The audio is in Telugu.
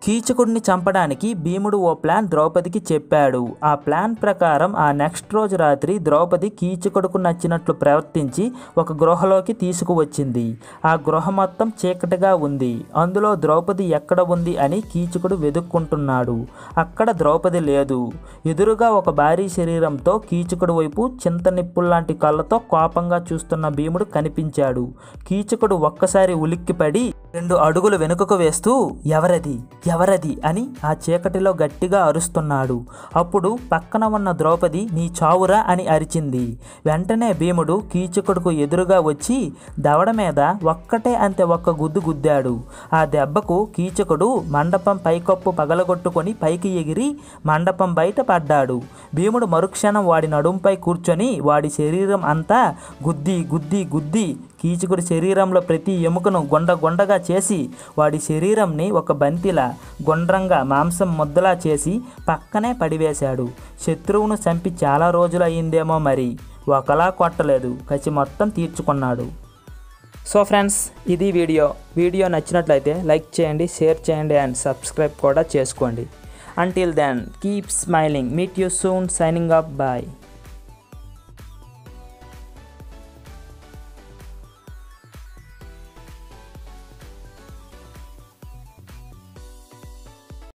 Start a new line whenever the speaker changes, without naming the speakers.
కీచకుడిని చంపడానికి భీముడు ఓ ప్లాన్ ద్రౌపదికి చెప్పాడు ఆ ప్లాన్ ప్రకారం ఆ నెక్స్ట్ రోజు రాత్రి ద్రౌపది కీచకుడుకు నచ్చినట్లు ప్రవర్తించి ఒక గృహలోకి తీసుకువచ్చింది ఆ గృహ మొత్తం చీకటిగా ఉంది అందులో ద్రౌపది ఎక్కడ ఉంది అని కీచకుడు వెతుక్కుంటున్నాడు అక్కడ ద్రౌపది లేదు ఎదురుగా ఒక భారీ శరీరంతో కీచకుడు వైపు చింత నిప్పుల్లాంటి కళ్ళతో కోపంగా చూస్తున్న భీముడు కనిపించాడు కీచకుడు ఒక్కసారి ఉలిక్కిపడి రెండు అడుగులు వెనుకకు వేస్తూ ఎవరది ఎవరది అని ఆ చీకటిలో గట్టిగా అరుస్తున్నాడు అప్పుడు పక్కన ఉన్న ద్రౌపది నీ చావురా అని అరిచింది వెంటనే భీముడు కీచకుడుకు ఎదురుగా వచ్చి దవడ మీద ఒక్కటే అంతే ఒక్క గుద్దు గుద్దాడు ఆ దెబ్బకు కీచకుడు మండపం పైకప్పు పగలగొట్టుకొని పైకి ఎగిరి మండపం బయట పడ్డాడు భీముడు మరుక్షణం వాడి నడుంపై కూర్చొని వాడి శరీరం అంతా గుద్ది గుద్ది గుద్ది కీచకుడి శరీరంలో ప్రతి ఎముకను గొండ గొండగా చేసి వాడి శరీరంని ఒక బంతిలా గుండ్రంగా మాంసం ముద్దలా చేసి పక్కనే పడివేశాడు శత్రువును చంపి చాలా రోజులు అయ్యిందేమో మరి ఒకలా కొట్టలేదు కచి మొత్తం తీర్చుకున్నాడు సో ఫ్రెండ్స్ ఇది వీడియో వీడియో నచ్చినట్లయితే లైక్ చేయండి షేర్ చేయండి అండ్ సబ్స్క్రైబ్ కూడా చేసుకోండి until then keep smiling meet you soon signing up bye